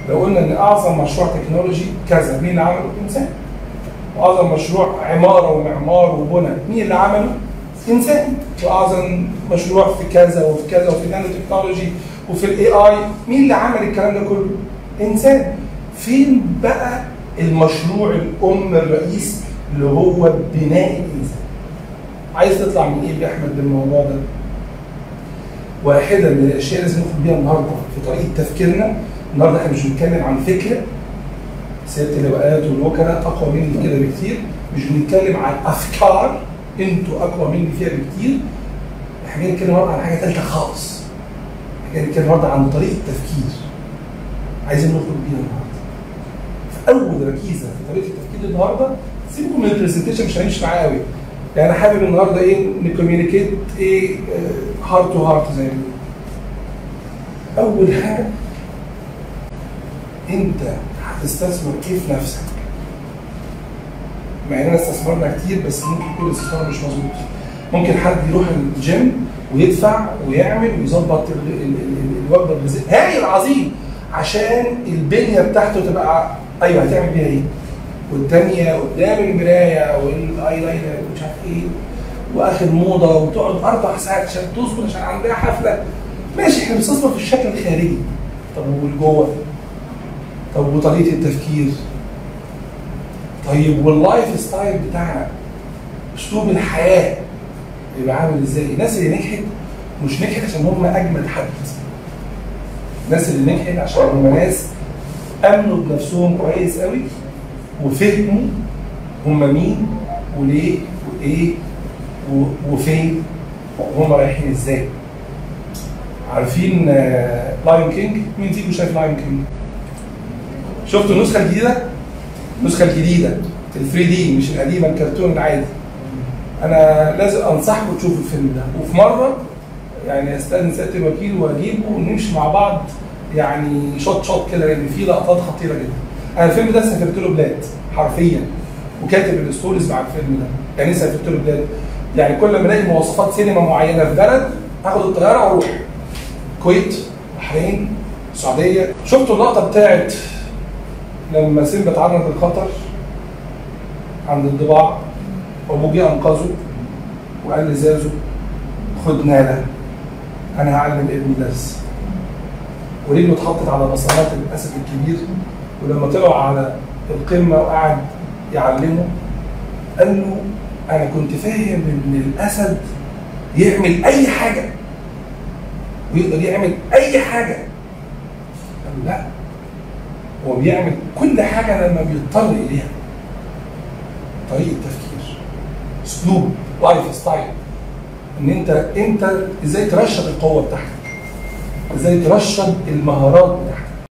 لو قلنا ان اعظم مشروع تكنولوجي كذا مين اللي عمله؟ انسان واعظم مشروع عماره ومعمار وبنى مين اللي عمله؟ انسان واعظم مشروع في كذا وفي كذا وفي النانو تكنولوجي وفي الاي اي مين اللي عمل الكلام ده كله؟ انسان فين بقى المشروع الام الرئيس اللي هو بناء الانسان عايز تطلع من ايه يا احمد بالموضوع ده؟ واحده من الاشياء اللي لازم ناخد بيها النهارده في طريقه تفكيرنا النهارده احنا مش بنتكلم عن فكره سياده اللواءات والوكلاء اقوى مني كده بكتير مش بنتكلم عن افكار انتوا اقوى مني فيها بكتير احنا جايين نتكلم النهارده عن حاجه ثالثه خالص احنا جايين نتكلم النهارده عن طريقه تفكير عايزين نخرج بيها النهارده فاول ركيزه في طريقه التفكير النهارده سيبكم من البرزنتيشن مش هنمشي معاه قوي يعني انا حابب النهارده ايه نكوميونيكيت ايه هارت تو هارت زي ما بيقولوا اول حاجه انت هتستثمر ايه في نفسك مع اننا استثمرنا كتير بس ممكن يكون الاستثمار مش مظبوط ممكن حد يروح الجيم ويدفع ويعمل ويظبط ال- ال- ال- الوجبه الغذائيه هايل عظيم عشان البنيه بتاعته تبقى ايوه هتعمل بيها ايه؟ والتانية قدام المراية والايلاينر ومش عارف ايه واخر موضة وتقعد اربع ساعات عشان تظبط عشان عندها حفلة ماشي احنا بنستثمر في الشكل الخارجي طب والجوه طب وطريقة التفكير طيب واللايف ستايل بتاعنا اسلوب الحياة يبقى عامل ازاي؟ الناس اللي نجحت مش نجحت عشان هم اجمد حد الناس اللي نجحت عشان هم ناس امنوا بنفسهم كويس قوي وفهموا هم مين وليه وايه و- وفين وهم رايحين ازاي عارفين لاين كينج مين فيكم شايف لاين كينج شفتوا النسخه الجديده النسخه الجديده ال 3 دي مش القديمه الكرتون العادي انا لازم انصحكم تشوفوا الفيلم ده وفي مره يعني استاذن سياده الوكيل واجيبه ونمشي مع بعض يعني شوت شوت كده لان في لقطات خطيره جدا انا الفيلم ده سافرت له بلاد حرفيا وكاتب الستوريز مع الفيلم ده يعني ايه سافرت له بلاد يعني كل ما الاقي مواصفات سينما معينه في بلد اخد الطياره واروح الكويت بحرين السعوديه شفتوا اللقطه بتاعت لما سيمبا اتعرض للخطر عند الضباع وابوه جه انقذه وقال لزازو خد ناله انا هعلم ابني درس ورجله اتحطت على بصمات الاسد الكبير ولما طلعوا على القمه وقعد يعلمه قال له انا كنت فاهم ان الاسد يعمل اي حاجه ويقدر يعمل اي حاجه قال له لا هو بيعمل كل حاجه لما بيضطر اليها طريقه تفكير اسلوب لايف ستايل ان انت انت ازاي ترشد القوه بتاعتك ازاي ترشد المهارات بتاعتك